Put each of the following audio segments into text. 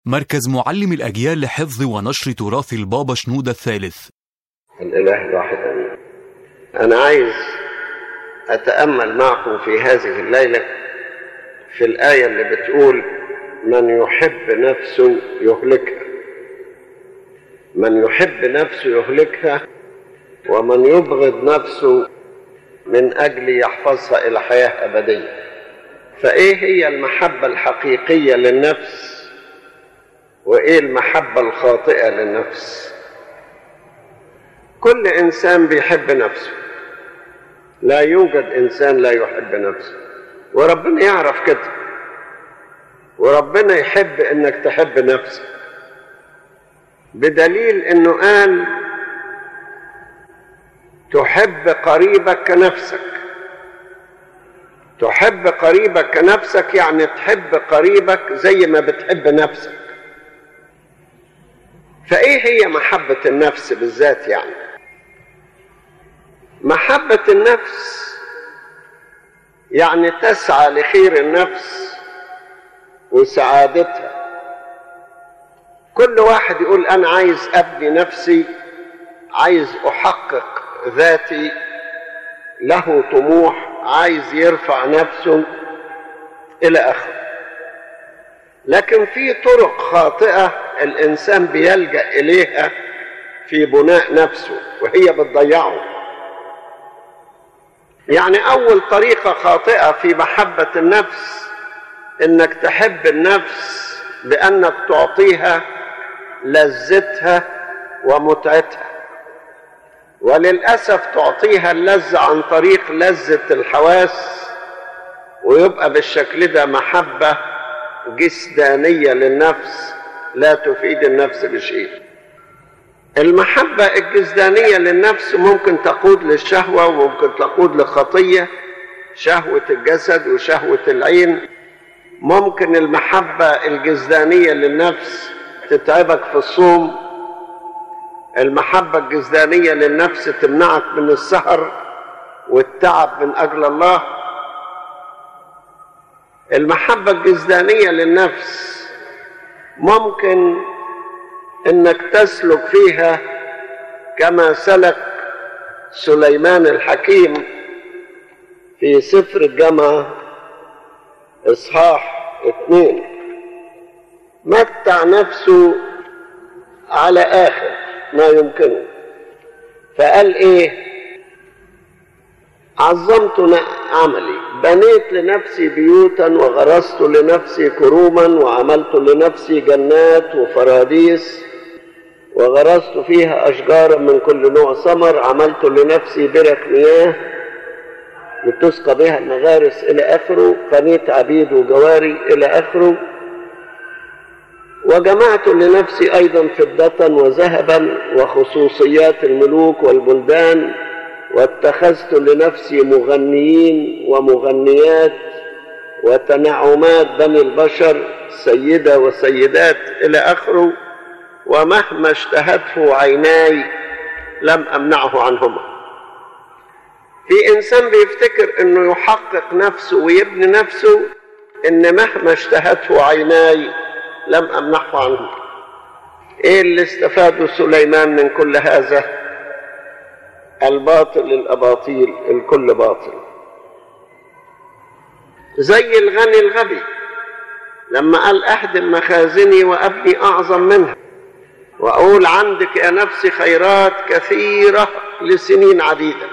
مركز معلم الأجيال لحفظ ونشر تراث البابا شنودة الثالث الإله الواحد أمين أنا عايز أتأمل معكم في هذه الليلة في الآية اللي بتقول من يحب نفسه يهلكها من يحب نفسه يهلكها ومن يبغض نفسه من أجل يحفظها إلى حياة أبدية فإيه هي المحبة الحقيقية للنفس وإيه المحبة الخاطئة للنفس كل إنسان بيحب نفسه لا يوجد إنسان لا يحب نفسه وربنا يعرف كده وربنا يحب إنك تحب نفسك بدليل إنه قال تحب قريبك كنفسك تحب قريبك كنفسك يعني تحب قريبك زي ما بتحب نفسك فايه هي محبه النفس بالذات يعني محبه النفس يعني تسعى لخير النفس وسعادتها كل واحد يقول انا عايز ابني نفسي عايز احقق ذاتي له طموح عايز يرفع نفسه الى اخره لكن في طرق خاطئه الانسان بيلجا اليها في بناء نفسه وهي بتضيعه يعني اول طريقه خاطئه في محبه النفس انك تحب النفس بانك تعطيها لذتها ومتعتها وللاسف تعطيها اللذه عن طريق لذه الحواس ويبقى بالشكل ده محبه جسدانيه للنفس لا تفيد النفس بشيء المحبه الجسدانيه للنفس ممكن تقود للشهوه وممكن تقود لخطيه شهوه الجسد وشهوه العين ممكن المحبه الجسدانيه للنفس تتعبك في الصوم المحبة الجسدانية للنفس تمنعك من السهر والتعب من أجل الله المحبة الجسدانية للنفس ممكن انك تسلك فيها كما سلك سليمان الحكيم في سفر الجامعة اصحاح اثنين متع نفسه على اخر ما يمكنه فقال ايه عظمت عملي بنيت لنفسي بيوتا وغرست لنفسي كروما وعملت لنفسي جنات وفراديس وغرست فيها أشجارا من كل نوع ثمر عملت لنفسي برك مياه لتسقى بها المغارس إلى آخره قنيت عبيد وجواري إلى آخره وجمعت لنفسي أيضا فضة وذهبا وخصوصيات الملوك والبلدان واتخذت لنفسي مغنيين ومغنيات وتنعمات بني البشر سيدة وسيدات إلى آخره ومهما اشتهته عيناي لم أمنعه عنهما في إنسان بيفتكر إنه يحقق نفسه ويبني نفسه إن مهما اشتهته عيناي لم أمنعه عنه إيه اللي استفاده سليمان من كل هذا الباطل الأباطيل الكل باطل زي الغني الغبي لما قال أهدم مخازني وأبني أعظم منها وأقول عندك يا نفسي خيرات كثيرة لسنين عديدة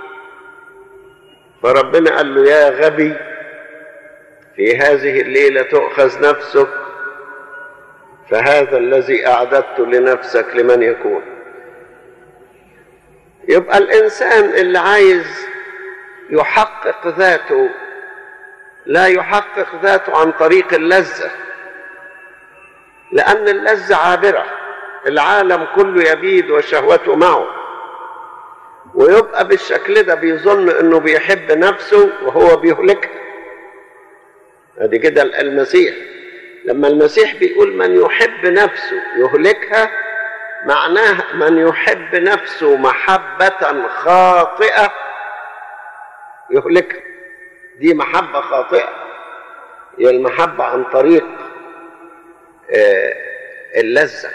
فربنا قال له يا غبي في هذه الليلة تؤخذ نفسك فهذا الذي أعددت لنفسك لمن يكون يبقى الإنسان اللي عايز يحقق ذاته لا يحقق ذاته عن طريق اللذة لأن اللذة عابرة العالم كله يبيد وشهوته معه ويبقى بالشكل ده بيظن انه بيحب نفسه وهو بيهلكها ادي كده المسيح لما المسيح بيقول من يحب نفسه يهلكها معناه من يحب نفسه محبة خاطئة يهلكها دي محبة خاطئة هي المحبة عن طريق اللذة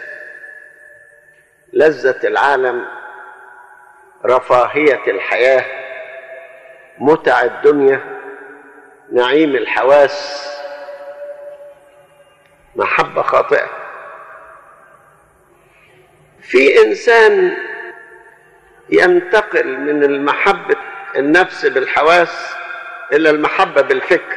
لذة العالم رفاهية الحياة متع الدنيا نعيم الحواس محبة خاطئة في إنسان ينتقل من المحبة النفس بالحواس إلى المحبة بالفكر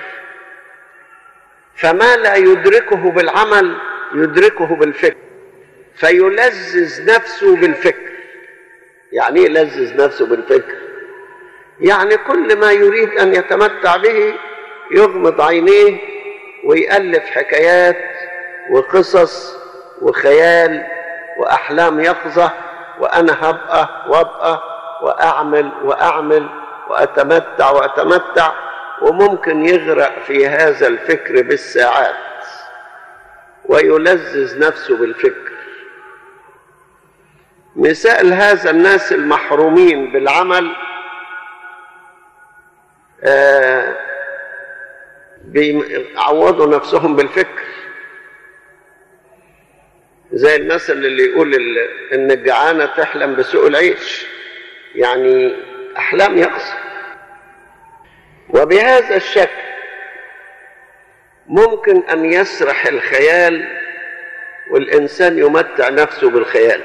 فما لا يدركه بالعمل يدركه بالفكر فيلذذ نفسه بالفكر يعني ايه يلذذ نفسه بالفكر يعني كل ما يريد ان يتمتع به يغمض عينيه ويالف حكايات وقصص وخيال واحلام يقظه وانا هبقى وابقى واعمل واعمل واتمتع واتمتع وممكن يغرق في هذا الفكر بالساعات ويلذذ نفسه بالفكر مثال هذا الناس المحرومين بالعمل آه بيعوضوا نفسهم بالفكر زي المثل اللي يقول ان الجعانه تحلم بسوء العيش يعني احلام يقصد وبهذا الشكل ممكن ان يسرح الخيال والانسان يمتع نفسه بالخيال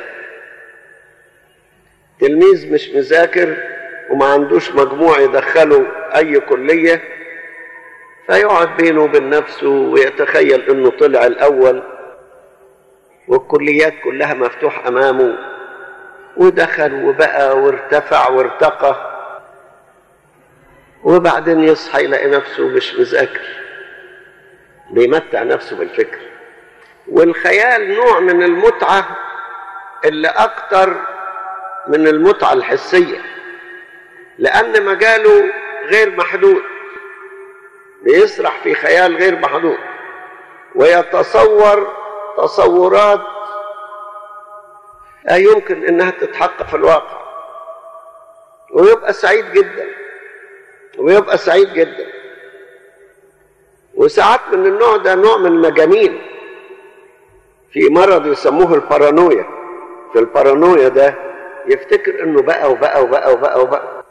تلميذ مش مذاكر وما عندوش مجموع يدخله اي كليه فيقعد بينه وبين نفسه ويتخيل انه طلع الاول والكليات كلها مفتوح امامه ودخل وبقى وارتفع وارتقى وبعدين يصحى يلاقي نفسه مش مذاكر بيمتع نفسه بالفكر والخيال نوع من المتعة اللي أكتر من المتعة الحسية لأن مجاله غير محدود بيسرح في خيال غير محدود ويتصور تصورات لا يمكن انها تتحقق في الواقع ويبقى سعيد جدا ويبقى سعيد جدا وساعات من النوع ده نوع من المجانين في مرض يسموه البارانويا في البارانويا ده يفتكر انه بقى وبقى وبقى وبقى وبقى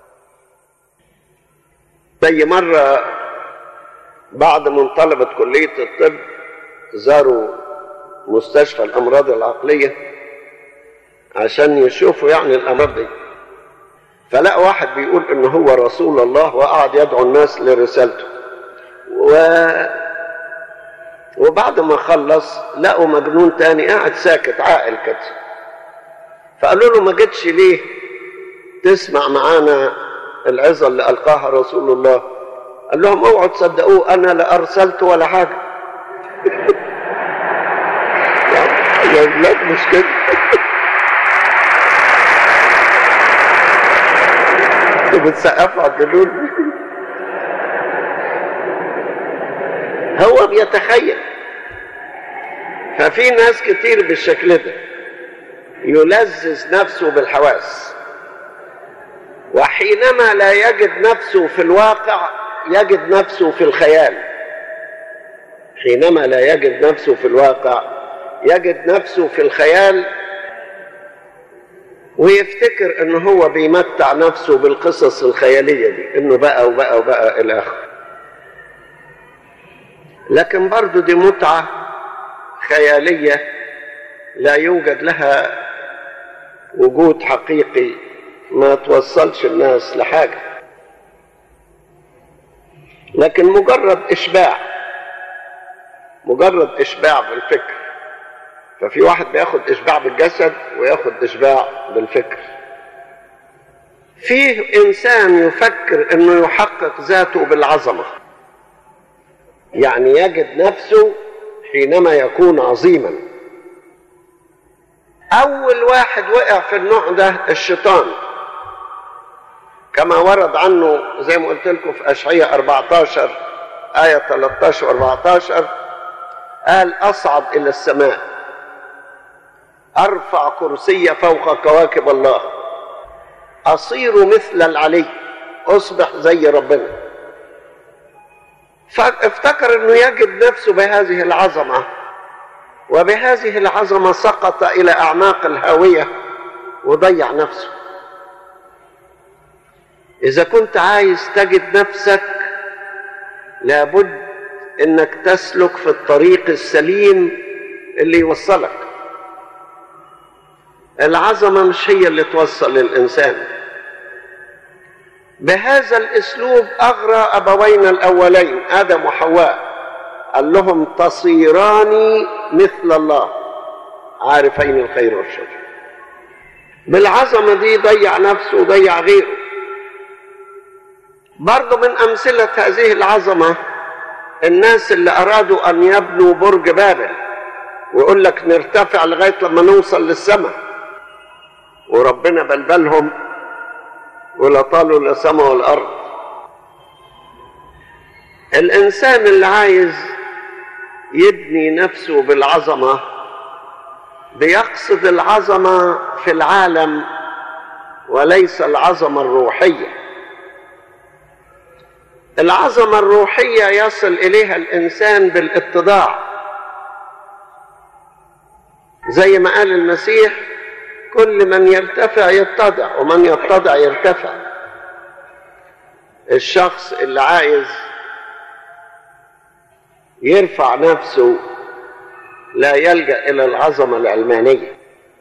زي مرة بعض من طلبة كلية الطب زاروا مستشفى الأمراض العقلية عشان يشوفوا يعني الأمراض دي فلقى واحد بيقول إن هو رسول الله وقعد يدعو الناس لرسالته و... وبعد ما خلص لقوا مجنون تاني قاعد ساكت عاقل كده فقالوا له ما جيتش ليه تسمع معانا العظة اللي ألقاها رسول الله قال لهم اوعوا تصدقوه أنا لا أرسلت ولا حاجة يا ولاد مش كده انتوا بتسقفوا على الجنون هو بيتخيل ففي ناس كتير بالشكل ده يلذذ نفسه بالحواس وحينما لا يجد نفسه في الواقع يجد نفسه في الخيال حينما لا يجد نفسه في الواقع يجد نفسه في الخيال ويفتكر ان هو بيمتع نفسه بالقصص الخياليه دي انه بقى وبقى وبقى الى اخره لكن برضو دي متعه خياليه لا يوجد لها وجود حقيقي ما توصلش الناس لحاجه لكن مجرد اشباع مجرد اشباع بالفكر ففي واحد بياخد اشباع بالجسد وياخد اشباع بالفكر فيه انسان يفكر انه يحقق ذاته بالعظمه يعني يجد نفسه حينما يكون عظيما اول واحد وقع في النوع ده الشيطان كما ورد عنه زي ما قلت لكم في اشعياء 14 ايه 13 و 14 قال اصعد الى السماء ارفع كرسي فوق كواكب الله اصير مثل العلي اصبح زي ربنا فافتكر انه يجد نفسه بهذه العظمه وبهذه العظمة سقط إلى أعماق الهاوية وضيع نفسه إذا كنت عايز تجد نفسك لابد إنك تسلك في الطريق السليم اللي يوصلك العظمة مش هي اللي توصل الإنسان بهذا الأسلوب أغرى أبوينا الأولين آدم وحواء قال لهم تصيران مثل الله عارفين الخير والشر بالعظمة دي ضيع نفسه وضيع غيره برضه من أمثلة هذه العظمة الناس اللي أرادوا أن يبنوا برج بابل ويقول لك نرتفع لغاية لما نوصل للسماء وربنا بلبلهم ولا طالوا السماء والأرض الإنسان اللي عايز يبني نفسه بالعظمة بيقصد العظمة في العالم وليس العظمة الروحية العظمة الروحية يصل إليها الإنسان بالاتضاع زي ما قال المسيح كل من يرتفع يتضع ومن يتضع يرتفع الشخص اللي عايز يرفع نفسه لا يلجا الى العظمه العلمانيه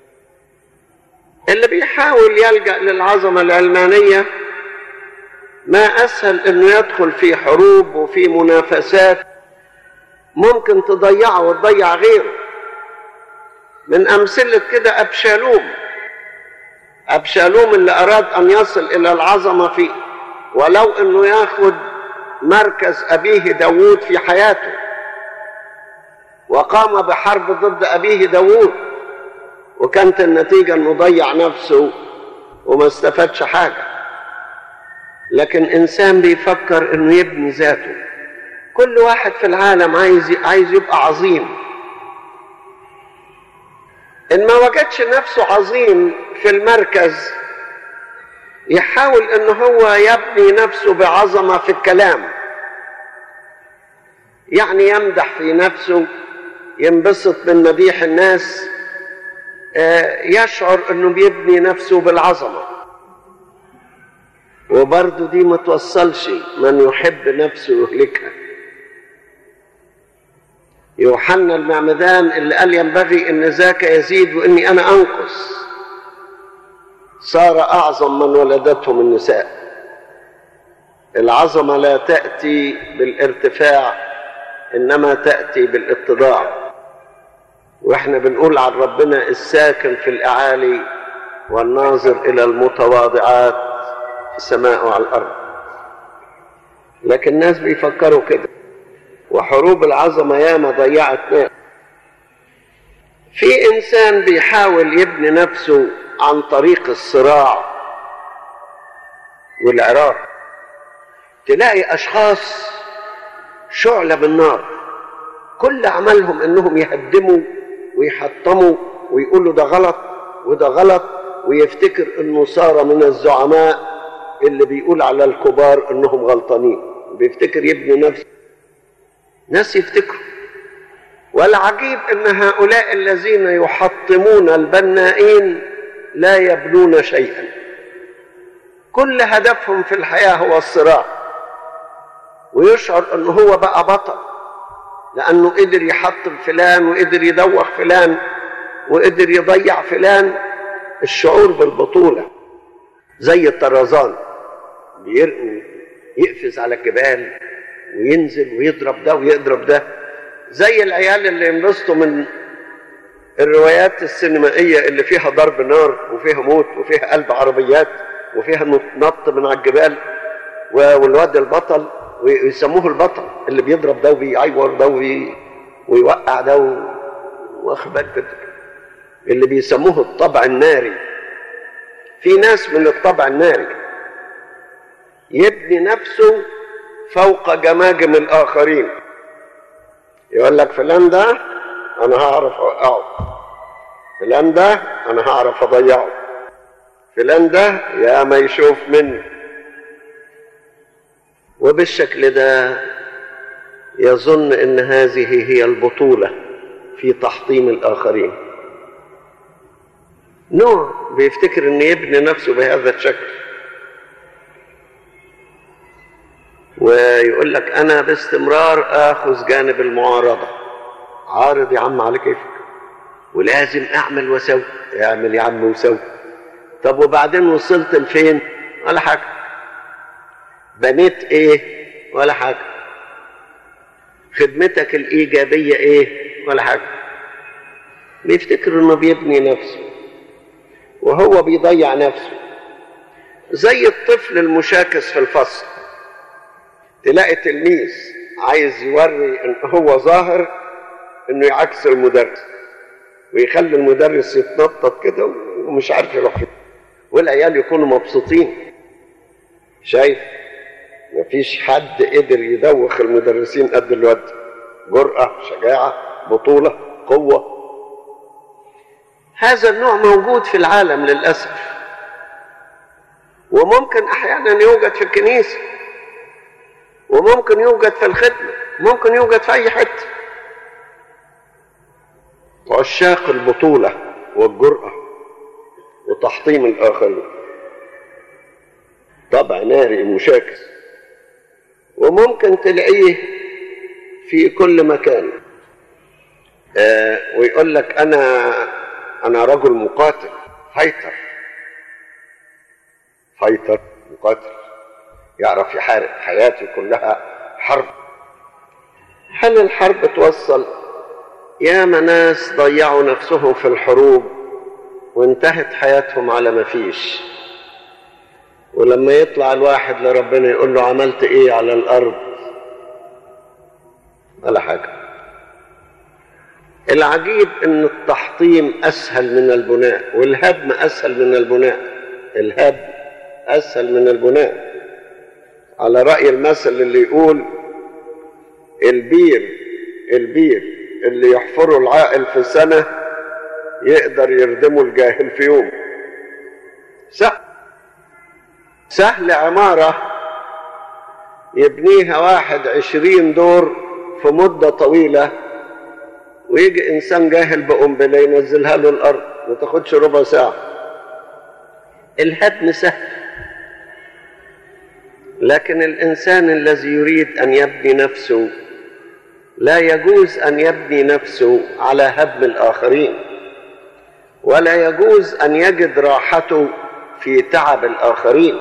اللي بيحاول يلجا للعظمه العلمانيه ما اسهل انه يدخل في حروب وفي منافسات ممكن تضيعه وتضيع غيره من امثله كده ابشالوم ابشالوم اللي اراد ان يصل الى العظمه فيه ولو انه ياخد مركز ابيه داوود في حياته وقام بحرب ضد أبيه داوود وكانت النتيجة أنه ضيع نفسه وما استفادش حاجة لكن إنسان بيفكر أنه يبني ذاته كل واحد في العالم عايز عايز يبقى عظيم إن ما وجدش نفسه عظيم في المركز يحاول أن هو يبني نفسه بعظمة في الكلام يعني يمدح في نفسه ينبسط من مديح الناس يشعر انه بيبني نفسه بالعظمه وبرضه دي ما توصلش من يحب نفسه يهلكها يوحنا المعمدان اللي قال ينبغي ان ذاك يزيد واني انا انقص صار اعظم من ولدتهم النساء العظمه لا تاتي بالارتفاع انما تاتي بالاتضاع واحنا بنقول عن ربنا الساكن في الاعالي والناظر الى المتواضعات في السماء وعلى الارض لكن الناس بيفكروا كده وحروب العظمه ياما ضيعت ناس في انسان بيحاول يبني نفسه عن طريق الصراع والعراق تلاقي اشخاص شعله بالنار كل عملهم انهم يهدموا ويحطموا ويقولوا ده غلط وده غلط ويفتكر انه صار من الزعماء اللي بيقول على الكبار انهم غلطانين بيفتكر يبني نفسه ناس يفتكروا والعجيب ان هؤلاء الذين يحطمون البنائين لا يبنون شيئا كل هدفهم في الحياه هو الصراع ويشعر انه هو بقى بطل لانه قدر يحطم فلان وقدر يدوخ فلان وقدر يضيع فلان الشعور بالبطوله زي الطرزان بيرقي يقفز على الجبال وينزل ويضرب ده ويضرب ده زي العيال اللي ينبسطوا من الروايات السينمائية اللي فيها ضرب نار وفيها موت وفيها قلب عربيات وفيها نط من على الجبال والواد البطل ويسموه البطل اللي بيضرب ده وبيعور ده ويوقع ده واخد بالك كده اللي بيسموه الطبع الناري في ناس من الطبع الناري يبني نفسه فوق جماجم الآخرين يقول لك فلان ده أنا هعرف أوقعه فلان ده أنا هعرف أضيعه فلان ده يا ما يشوف مني وبالشكل ده يظن ان هذه هي البطوله في تحطيم الآخرين نوع بيفتكر ان يبني نفسه بهذا الشكل ويقول لك انا باستمرار اخذ جانب المعارضه عارض يا عم على كيفك ولازم اعمل واسوي اعمل يا عم وسوي طب وبعدين وصلت لفين ولا حاجه بنيت ايه ولا حاجه خدمتك الايجابيه ايه ولا حاجه بيفتكر انه بيبني نفسه وهو بيضيع نفسه زي الطفل المشاكس في الفصل تلاقي تلميذ عايز يوري ان هو ظاهر انه يعكس المدرس ويخلي المدرس يتنطط كده ومش عارف يروح فين والعيال يكونوا مبسوطين شايف مفيش حد قدر يدوخ المدرسين قد الواد جرأة شجاعة بطولة قوة هذا النوع موجود في العالم للأسف وممكن أحيانا يوجد في الكنيسة وممكن يوجد في الخدمة ممكن يوجد في أي حتة عشاق البطولة والجرأة وتحطيم الآخرين طبع ناري مشاكس وممكن تلاقيه في كل مكان آه ويقول لك أنا أنا رجل مقاتل فايتر فايتر مقاتل يعرف يحارب حياته كلها حرب هل الحرب توصل ياما ناس ضيعوا نفسهم في الحروب وانتهت حياتهم على ما فيش ولما يطلع الواحد لربنا يقول له عملت ايه على الارض ولا حاجه العجيب ان التحطيم اسهل من البناء والهدم اسهل من البناء الهدم اسهل من البناء على راي المثل اللي يقول البير البير اللي يحفره العاقل في سنه يقدر يردمه الجاهل في يوم سهل سهل عمارة يبنيها واحد عشرين دور في مدة طويلة ويجي إنسان جاهل بقنبلة ينزلها له الأرض ما تاخدش ربع ساعة الهدم سهل لكن الإنسان الذي يريد أن يبني نفسه لا يجوز أن يبني نفسه على هدم الآخرين ولا يجوز أن يجد راحته في تعب الآخرين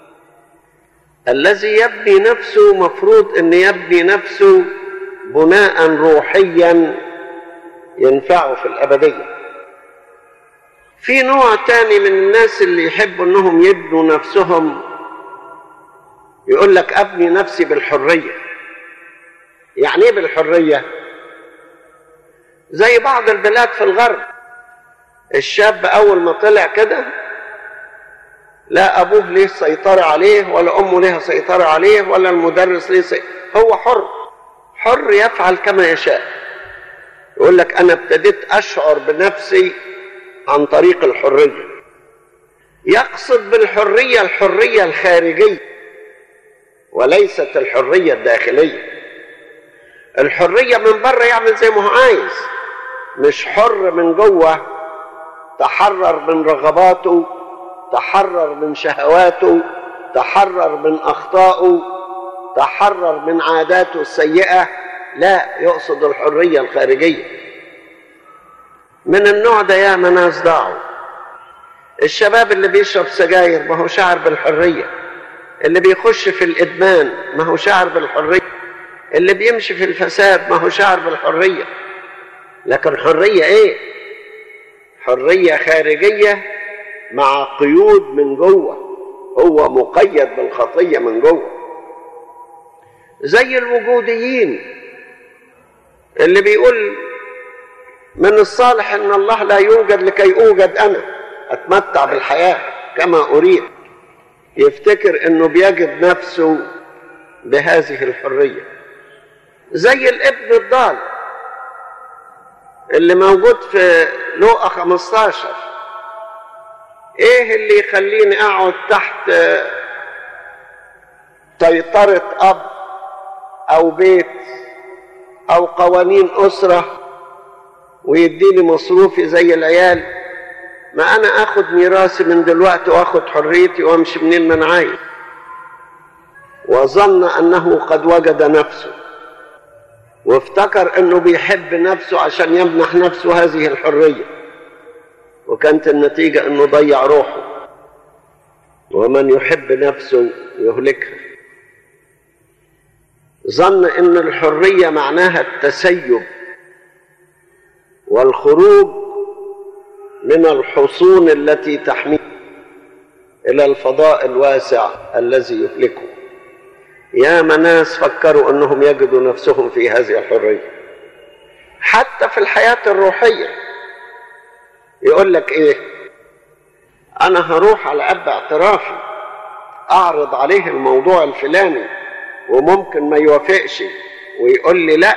الذي يبني نفسه مفروض أن يبني نفسه بناء روحيا ينفعه في الأبدية في نوع تاني من الناس اللي يحبوا أنهم يبنوا نفسهم يقول لك أبني نفسي بالحرية يعني إيه بالحرية؟ زي بعض البلاد في الغرب الشاب أول ما طلع كده لا أبوه ليه سيطرة عليه ولا أمه ليها سيطرة عليه ولا المدرس ليه سيطرة هو حر حر يفعل كما يشاء يقول لك أنا ابتديت أشعر بنفسي عن طريق الحرية يقصد بالحرية الحرية الخارجية وليست الحرية الداخلية الحرية من بره يعمل زي ما هو عايز مش حر من جوه تحرر من رغباته تحرر من شهواته تحرر من اخطائه تحرر من عاداته السيئه لا يقصد الحريه الخارجيه من النوع ده يا ناس ضاعوا الشباب اللي بيشرب سجاير ما هو شعر بالحريه اللي بيخش في الادمان ما هو شعر بالحريه اللي بيمشي في الفساد ما هو شعر بالحريه لكن حريه ايه حريه خارجيه مع قيود من جوه هو مقيد بالخطيه من جوه زي الوجوديين اللي بيقول من الصالح ان الله لا يوجد لكي اوجد انا اتمتع بالحياه كما اريد يفتكر انه بيجد نفسه بهذه الحريه زي الابن الضال اللي موجود في لوقا 15 ايه اللي يخليني اقعد تحت سيطرة اب او بيت او قوانين اسرة ويديني مصروفي زي العيال ما انا اخد ميراثي من دلوقتي واخد حريتي وامشي منين ما انا عايز وظن انه قد وجد نفسه وافتكر انه بيحب نفسه عشان يمنح نفسه هذه الحريه وكانت النتيجه انه ضيع روحه ومن يحب نفسه يهلكها ظن ان الحريه معناها التسيب والخروج من الحصون التي تحميه الى الفضاء الواسع الذي يهلكه يا ناس فكروا انهم يجدوا نفسهم في هذه الحريه حتى في الحياه الروحيه يقول لك ايه انا هروح على اب اعترافي اعرض عليه الموضوع الفلاني وممكن ما يوافقش ويقول لي لا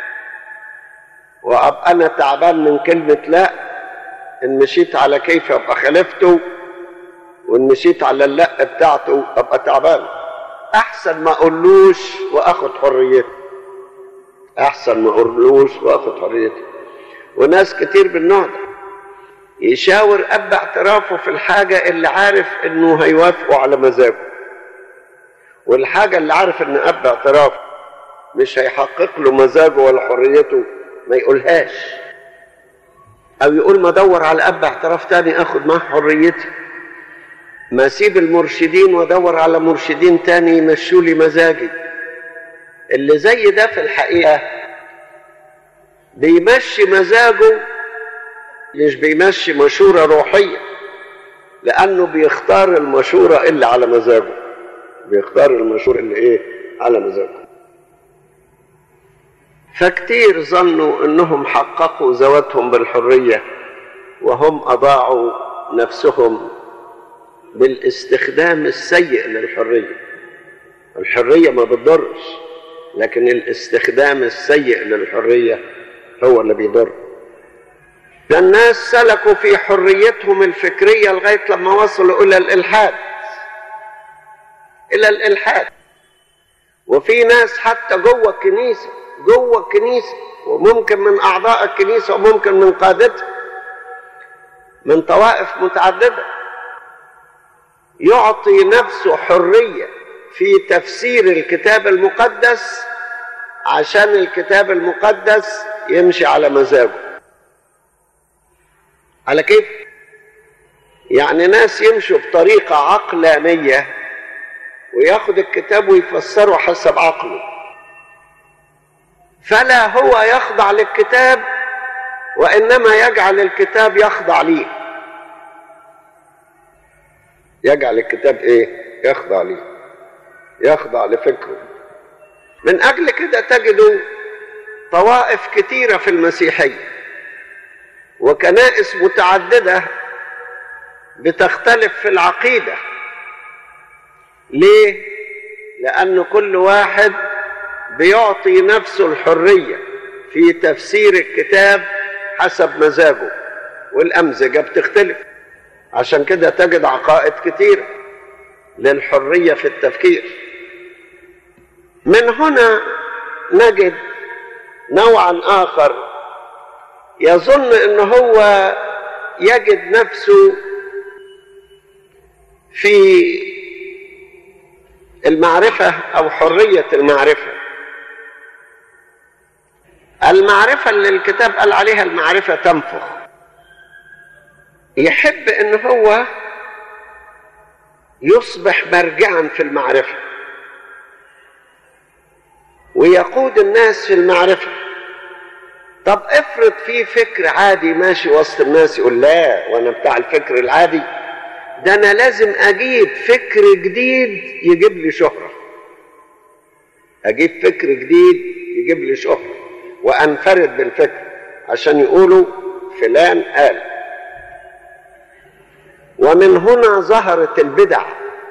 وابقى انا تعبان من كلمه لا ان مشيت على كيف ابقى خالفته وان مشيت على اللا بتاعته ابقى تعبان احسن ما اقولوش واخد حريتي احسن ما اقولوش واخد حريتي وناس كتير بالنوع ده يشاور اب اعترافه في الحاجه اللي عارف انه هيوافقوا على مزاجه والحاجه اللي عارف ان اب اعترافه مش هيحقق له مزاجه ولا حريته ما يقولهاش او يقول ما ادور على اب اعتراف تاني اخد معاه حريتي ما اسيب المرشدين وادور على مرشدين تاني يمشوا لي مزاجي اللي زي ده في الحقيقه بيمشي مزاجه مش بيمشي مشوره روحيه لانه بيختار المشوره اللي على مزاجه بيختار المشوره اللي ايه على مزاجه فكتير ظنوا انهم حققوا ذواتهم بالحريه وهم اضاعوا نفسهم بالاستخدام السيء للحريه الحريه ما بتضرش لكن الاستخدام السيء للحريه هو اللي بيضر فالناس سلكوا في حريتهم الفكريه لغايه لما وصلوا الى الالحاد الى الالحاد وفي ناس حتى جوه الكنيسه جوه الكنيسه وممكن من اعضاء الكنيسه وممكن من قادتها من طوائف متعدده يعطي نفسه حريه في تفسير الكتاب المقدس عشان الكتاب المقدس يمشي على مزاجه على كيف يعني ناس يمشوا بطريقه عقلانيه وياخد الكتاب ويفسره حسب عقله فلا هو يخضع للكتاب وانما يجعل الكتاب يخضع ليه يجعل الكتاب ايه يخضع ليه يخضع لفكره من اجل كده تجدوا طوائف كتيره في المسيحيه وكنائس متعدده بتختلف في العقيده ليه لان كل واحد بيعطي نفسه الحريه في تفسير الكتاب حسب مزاجه والامزجه بتختلف عشان كده تجد عقائد كتيره للحريه في التفكير من هنا نجد نوعا اخر يظن ان هو يجد نفسه في المعرفه او حريه المعرفه المعرفه اللي الكتاب قال عليها المعرفه تنفخ يحب ان هو يصبح مرجعا في المعرفه ويقود الناس في المعرفه طب افرض في فكر عادي ماشي وسط الناس يقول لا وانا بتاع الفكر العادي ده انا لازم اجيب فكر جديد يجيب لي شهره اجيب فكر جديد يجيب لي شهره وانفرد بالفكر عشان يقولوا فلان قال ومن هنا ظهرت البدع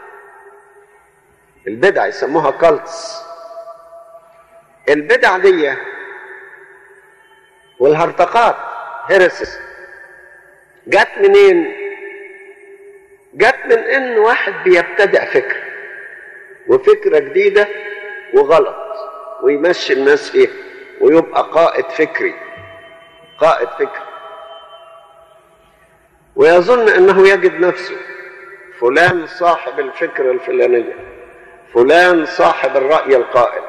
البدع يسموها كالتس البدع دي والهرطقات هيرسس جت منين جت من ان واحد بيبتدأ فكرة وفكرة جديدة وغلط ويمشي الناس فيها ويبقى قائد فكري قائد فكر ويظن انه يجد نفسه فلان صاحب الفكرة الفلانية فلان صاحب الرأي القائل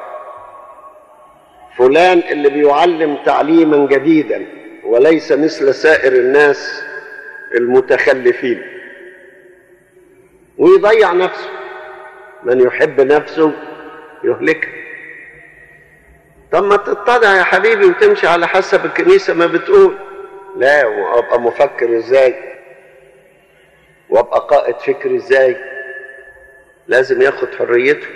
فلان اللي بيعلم تعليما جديدا وليس مثل سائر الناس المتخلفين ويضيع نفسه من يحب نفسه يهلكها طب ما تتضع يا حبيبي وتمشي على حسب الكنيسة ما بتقول لا وابقى مفكر ازاي وابقى قائد فكر ازاي لازم ياخد حريته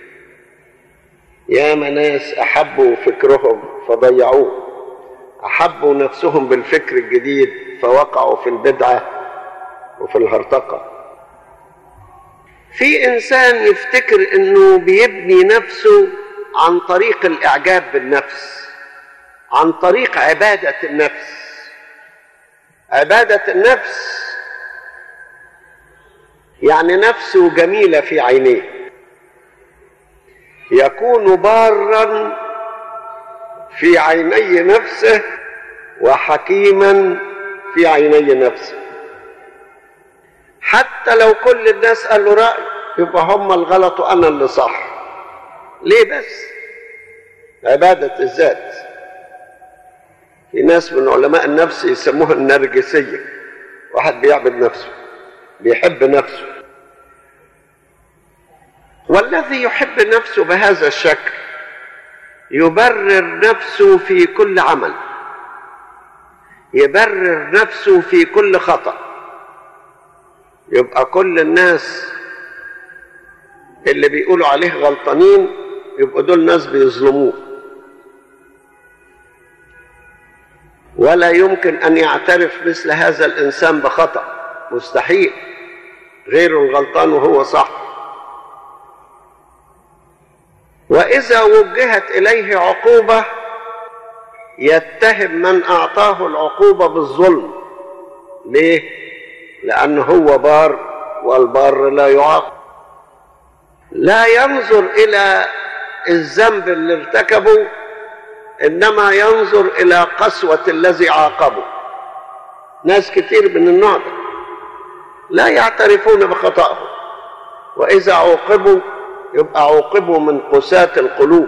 ياما ناس احبوا فكرهم فضيعوه احبوا نفسهم بالفكر الجديد فوقعوا في البدعه وفي الهرطقه في انسان يفتكر انه بيبني نفسه عن طريق الاعجاب بالنفس عن طريق عباده النفس عباده النفس يعني نفسه جميله في عينيه يكون بارا في عيني نفسه وحكيما في عيني نفسه حتى لو كل الناس قالوا رأي يبقى هم الغلط وأنا اللي صح ليه بس عبادة الذات في ناس من علماء النفس يسموها النرجسية واحد بيعبد نفسه بيحب نفسه والذي يحب نفسه بهذا الشكل يبرر نفسه في كل عمل يبرر نفسه في كل خطأ يبقى كل الناس اللي بيقولوا عليه غلطانين يبقوا دول ناس بيظلموه ولا يمكن ان يعترف مثل هذا الانسان بخطأ مستحيل غيره الغلطان وهو صح واذا وجهت اليه عقوبه يتهم من اعطاه العقوبه بالظلم ليه لانه هو بار والبار لا يعاقب لا ينظر الى الذنب اللي ارتكبه انما ينظر الى قسوه الذي عاقبه ناس كتير من النوع ده لا يعترفون بخطأهم واذا عوقبوا يبقى عوقبوا من قساة القلوب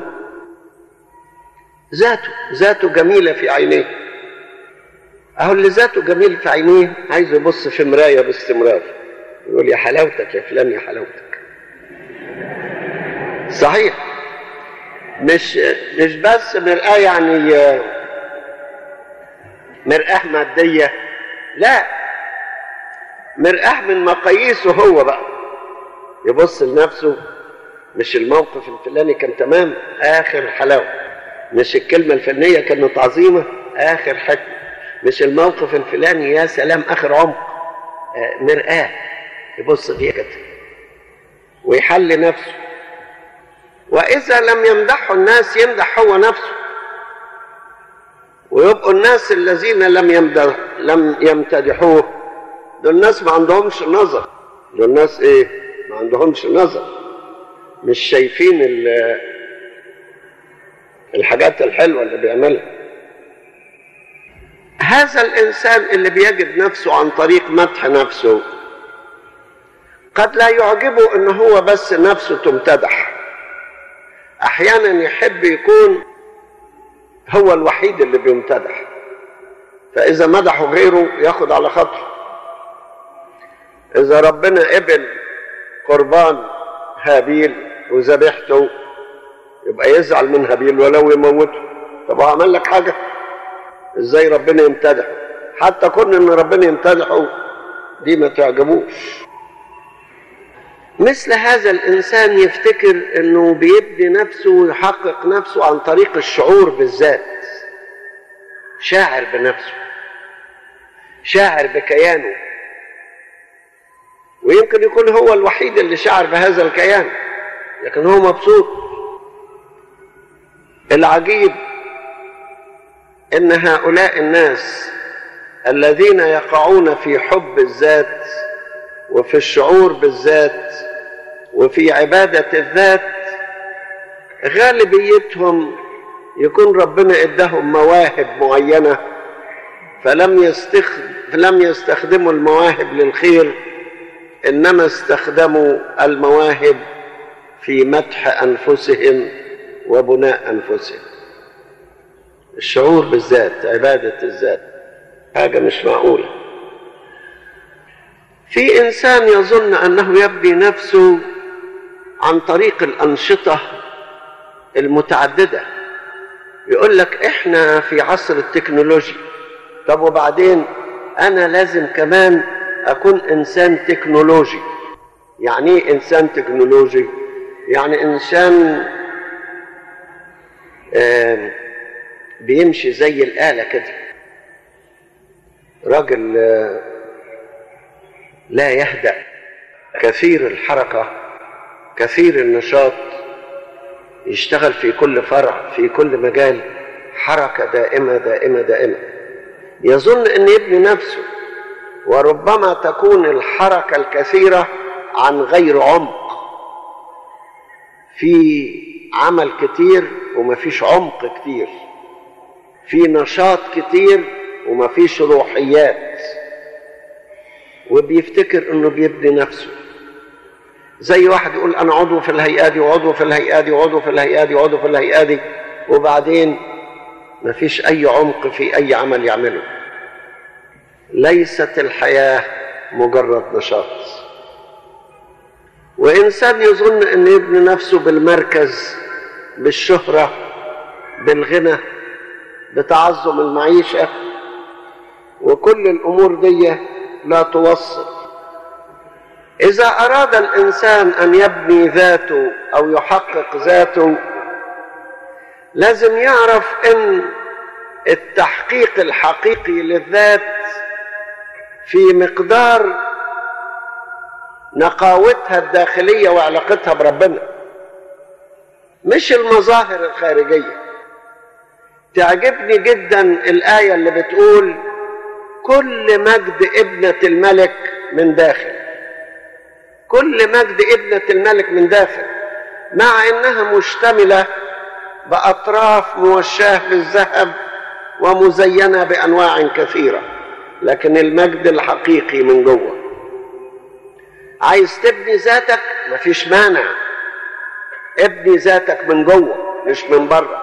ذاته ذاته جميلة في عينيه أهو اللي ذاته جميل في عينيه عايز يبص في مراية باستمرار يقول يا حلاوتك يا فلان يا حلاوتك صحيح مش مش بس مرآة يعني مرآة مادية لا مرآة من مقاييسه هو بقى يبص لنفسه مش الموقف الفلاني كان تمام اخر حلاوه مش الكلمه الفنيه كانت عظيمه اخر حكمه مش الموقف الفلاني يا سلام اخر عمق آه مرآة يبص فيها كده ويحل نفسه واذا لم يمدحه الناس يمدح هو نفسه ويبقوا الناس الذين لم يمدح لم يمتدحوه دول ناس ما عندهمش نظر دول ناس ايه ما عندهمش نظر مش شايفين الحاجات الحلوة اللي بيعملها هذا الإنسان اللي بيجد نفسه عن طريق مدح نفسه قد لا يعجبه ان هو بس نفسه تمتدح احيانا يحب يكون هو الوحيد اللي بيمتدح فاذا مدحه غيره ياخد على خاطره اذا ربنا قبل قربان هابيل وذبحته يبقى يزعل من هابيل ولو يموته طب هو عمل لك حاجه ازاي ربنا يمتدحه حتى كون ان ربنا يمتدحه دي ما تعجبوش مثل هذا الانسان يفتكر انه بيبني نفسه ويحقق نفسه عن طريق الشعور بالذات شاعر بنفسه شاعر بكيانه ويمكن يكون هو الوحيد اللي شعر بهذا الكيان لكن هو مبسوط العجيب ان هؤلاء الناس الذين يقعون في حب الذات وفي الشعور بالذات وفي عباده الذات غالبيتهم يكون ربنا اداهم مواهب معينه فلم يستخدم لم يستخدموا المواهب للخير انما استخدموا المواهب في مدح انفسهم وبناء انفسهم الشعور بالذات عباده الذات حاجه مش معقوله في انسان يظن انه يبني نفسه عن طريق الانشطه المتعدده يقول لك احنا في عصر التكنولوجيا طب وبعدين انا لازم كمان اكون انسان تكنولوجي يعني ايه انسان تكنولوجي يعني انسان آه بيمشي زي الاله كده راجل آه لا يهدا كثير الحركه كثير النشاط يشتغل في كل فرع في كل مجال حركه دائمه دائمه دائمه يظن ان يبني نفسه وربما تكون الحركه الكثيره عن غير عمق في عمل كتير ومفيش عمق كتير في نشاط كتير ومفيش روحيات وبيفتكر انه بيبني نفسه زي واحد يقول انا عضو في الهيئه دي وعضو في الهيئه دي وعضو في الهيئه دي وعضو في الهيئه دي وبعدين مفيش اي عمق في اي عمل يعمله ليست الحياه مجرد نشاط وانسان يظن ان يبني نفسه بالمركز بالشهره بالغنى بتعظم المعيشه وكل الامور دي لا توصل اذا اراد الانسان ان يبني ذاته او يحقق ذاته لازم يعرف ان التحقيق الحقيقي للذات في مقدار نقاوتها الداخليه وعلاقتها بربنا مش المظاهر الخارجيه تعجبني جدا الايه اللي بتقول كل مجد ابنه الملك من داخل كل مجد ابنه الملك من داخل مع انها مشتمله باطراف موشاه بالذهب ومزينه بانواع كثيره لكن المجد الحقيقي من جوه عايز تبني ذاتك مفيش مانع ابني ذاتك من جوه مش من بره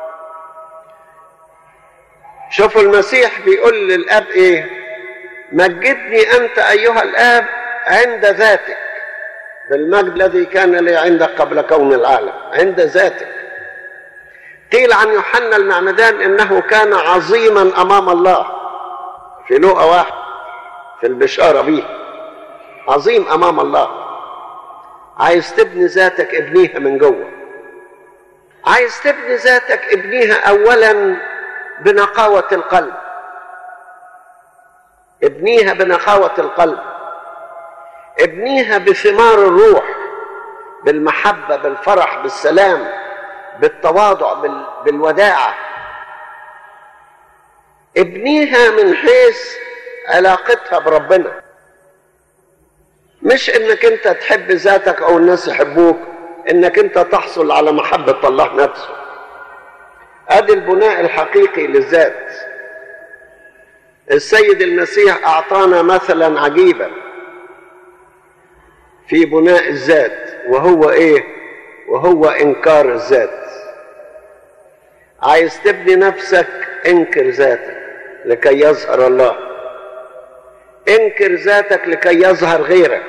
شوفوا المسيح بيقول للاب ايه مجدني انت ايها الاب عند ذاتك بالمجد الذي كان لي عندك قبل كون العالم عند ذاتك قيل عن يوحنا المعمدان انه كان عظيما امام الله في لوقا واحد في البشاره به عظيم امام الله عايز تبني ذاتك ابنيها من جوه عايز تبني ذاتك ابنيها اولا بنقاوه القلب ابنيها بنقاوه القلب ابنيها بثمار الروح بالمحبه بالفرح بالسلام بالتواضع بال... بالوداعه ابنيها من حيث علاقتها بربنا مش انك انت تحب ذاتك او الناس يحبوك انك انت تحصل على محبه الله نفسه ادي البناء الحقيقي للذات السيد المسيح اعطانا مثلا عجيبا في بناء الذات وهو ايه وهو انكار الذات عايز تبني نفسك انكر ذاتك لكي يظهر الله انكر ذاتك لكي يظهر غيرك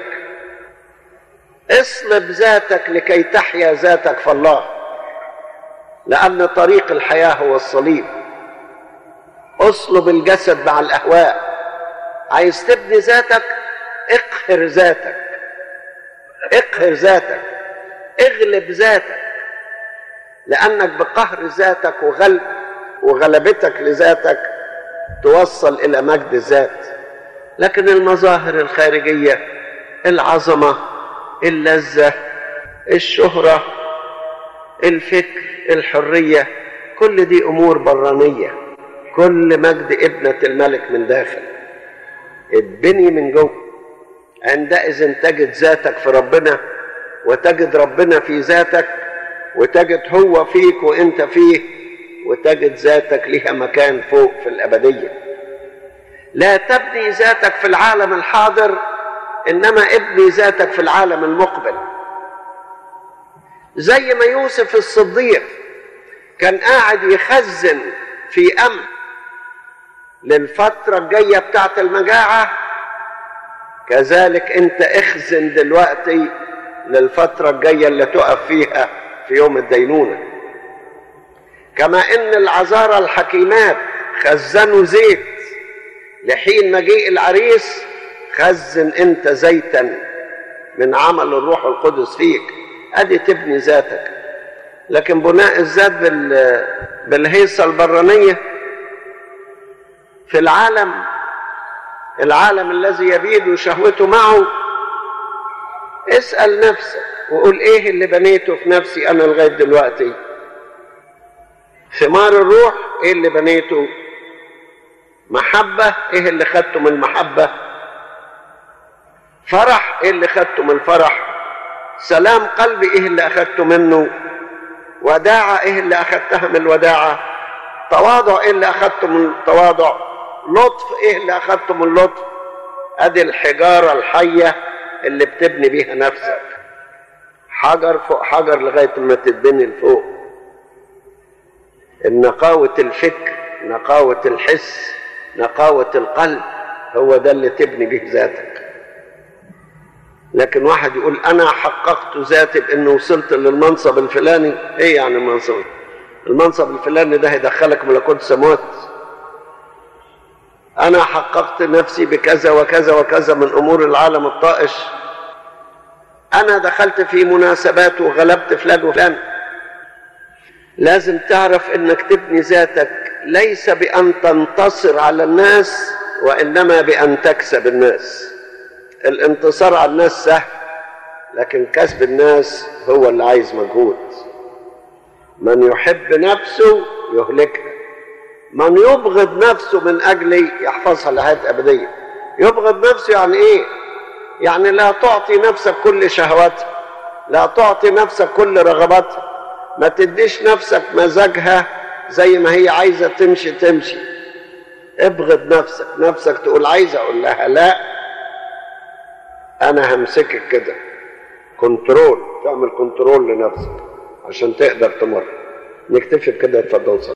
اصلب ذاتك لكي تحيا ذاتك في الله لان طريق الحياه هو الصليب اصلب الجسد مع الاهواء عايز تبني ذاتك اقهر ذاتك اقهر ذاتك اغلب ذاتك لانك بقهر ذاتك وغلب وغلبتك لذاتك توصل الى مجد الذات لكن المظاهر الخارجيه العظمه اللذه الشهره الفكر الحريه كل دي امور برانيه كل مجد ابنه الملك من داخل اتبني من جوه عندئذ تجد ذاتك في ربنا وتجد ربنا في ذاتك وتجد هو فيك وانت فيه وتجد ذاتك لها مكان فوق في الابديه لا تبني ذاتك في العالم الحاضر انما ابني ذاتك في العالم المقبل زي ما يوسف الصديق كان قاعد يخزن في امن للفتره الجايه بتاعت المجاعه كذلك انت اخزن دلوقتي للفتره الجايه اللي تقف فيها في يوم الدينونه كما ان العذارى الحكيمات خزنوا زيت لحين مجيء العريس خزن انت زيتا من عمل الروح القدس فيك ادي تبني ذاتك لكن بناء الذات بال... بالهيصه البرانيه في العالم العالم الذي يبيد شهوته معه اسال نفسك وقول ايه اللي بنيته في نفسي انا لغايه دلوقتي ثمار الروح ايه اللي بنيته محبه ايه اللي خدته من المحبه فرح ايه اللي خدته من الفرح سلام قلبي ايه اللي اخدته منه وداعة ايه اللي اخدتها من الوداعة تواضع ايه اللي اخدته من التواضع لطف ايه اللي اخدته من اللطف ادي الحجارة الحية اللي بتبني بيها نفسك حجر فوق حجر لغاية ما تتبني لفوق النقاوة الفكر نقاوة الحس نقاوة القلب هو ده اللي تبني به ذاتك لكن واحد يقول انا حققت ذاتي بانه وصلت للمنصب الفلاني ايه يعني المنصب المنصب الفلاني ده هيدخلك ملكوت السماوات انا حققت نفسي بكذا وكذا وكذا من امور العالم الطائش انا دخلت في مناسبات وغلبت فلان وفلان لازم تعرف انك تبني ذاتك ليس بان تنتصر على الناس وانما بان تكسب الناس الانتصار على الناس سهل لكن كسب الناس هو اللي عايز مجهود من يحب نفسه يهلكها من يبغض نفسه من اجلي يحفظها لحياه ابديه يبغض نفسه يعني ايه يعني لا تعطي نفسك كل شهواتها لا تعطي نفسك كل رغباتها ما تديش نفسك مزاجها زي ما هي عايزه تمشي تمشي ابغض نفسك نفسك تقول عايزه اقول لها لا انا همسكك كده كنترول تعمل كنترول لنفسك عشان تقدر تمر نكتفي بكده اتفضل